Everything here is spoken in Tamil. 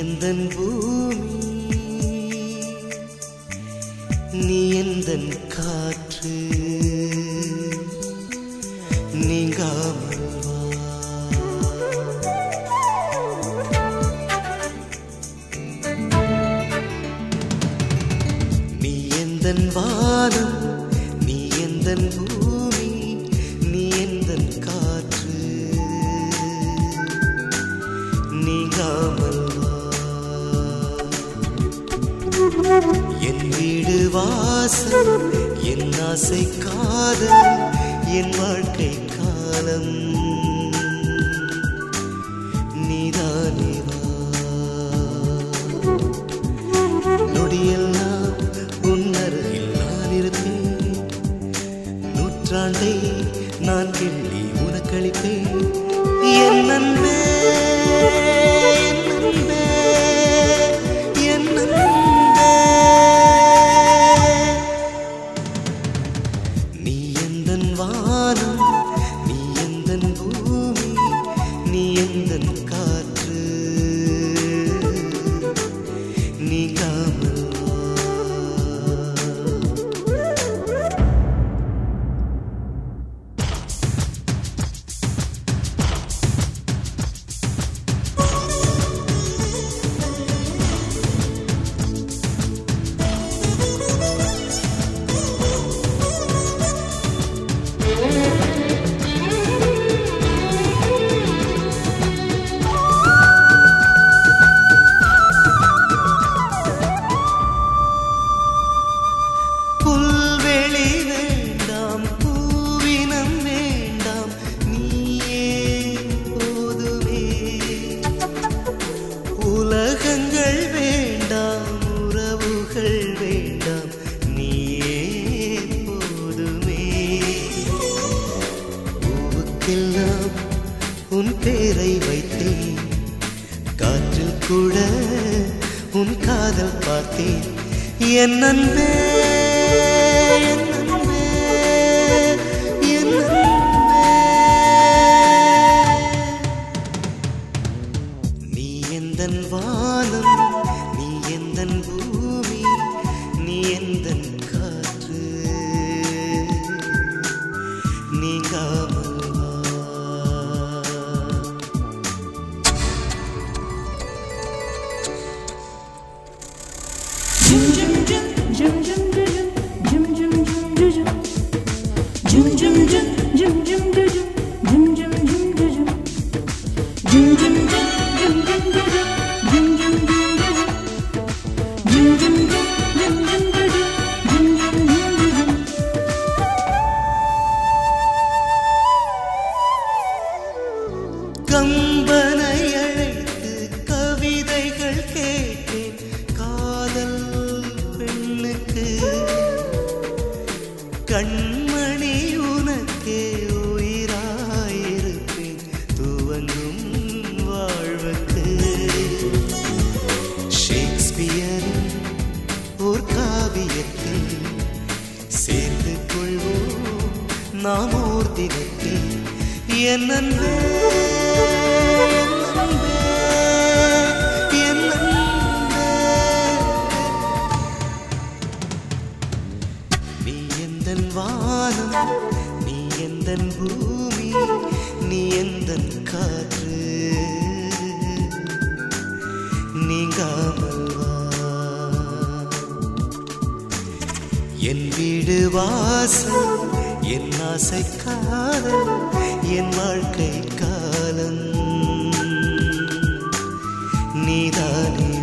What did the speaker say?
எந்தன் பூமி நீ எந்தன் காற்று நீங்காமல் வா நீ எந்தன் வானம் நீ எந்தன் பூமி நீ எந்தன் காற்று நீங்காமல் வா என் வீடு வாசல் என் ஆசை காதல் என் வாழ்க்கை காலம் நீதானே வா நொடியெல்லாம் உன் அருகில் நான் இருப்பேன் நூற்றாண்டை நான் கிள்ளி உனக்களிப்பேன் என் அன்பே என் அன்பே என் அன்பே நீ எந்தன் வானம் நீ எந்தன் பூமி நீ எந்தன் காற்று நீங்காமல் வா. புல்வெளி வேண்டாம் பூவினம் வேண்டாம் நீயே போதுமே உலகங்கள் வேண்டாம் உறவுகள் வேண்டாம் நீயே போதுமே பூவுக்கெல்லாம் உன் பேரை வைத்தேன் காற்றில் கூட உன் காதல் பார்த்தேன் என் அன்பே என் அன்பே, என் அன்பே. நீ எந்தன் வானம் நீ எந்தன் பூமி நீ எந்தன் காற்று நீங்காமல் வா கம்பனை அழைத்து கவிதைகள் கேட்டேன் காதல் பெண்ணுக்கு கண்மணி உனக்கே உயிராயிருப்பேன் துவங்கும் வாழ்வுக்கு ஷேக்ஸ்பியரின் ஓர் காவியத்தில் சேர்ந்து கொள்வோம் நாம் ஓர் தினத்தில் என் அன்பே என் அன்பே, என் அன்பே. நீ எந்தன் வானம் நீ எந்தன் பூமி நீ எந்தன் காற்று நீங்காமல் வா என் வீடு வாசல் என் ஆசை காதல் என் வாழ்க்கை காலம் நீதானே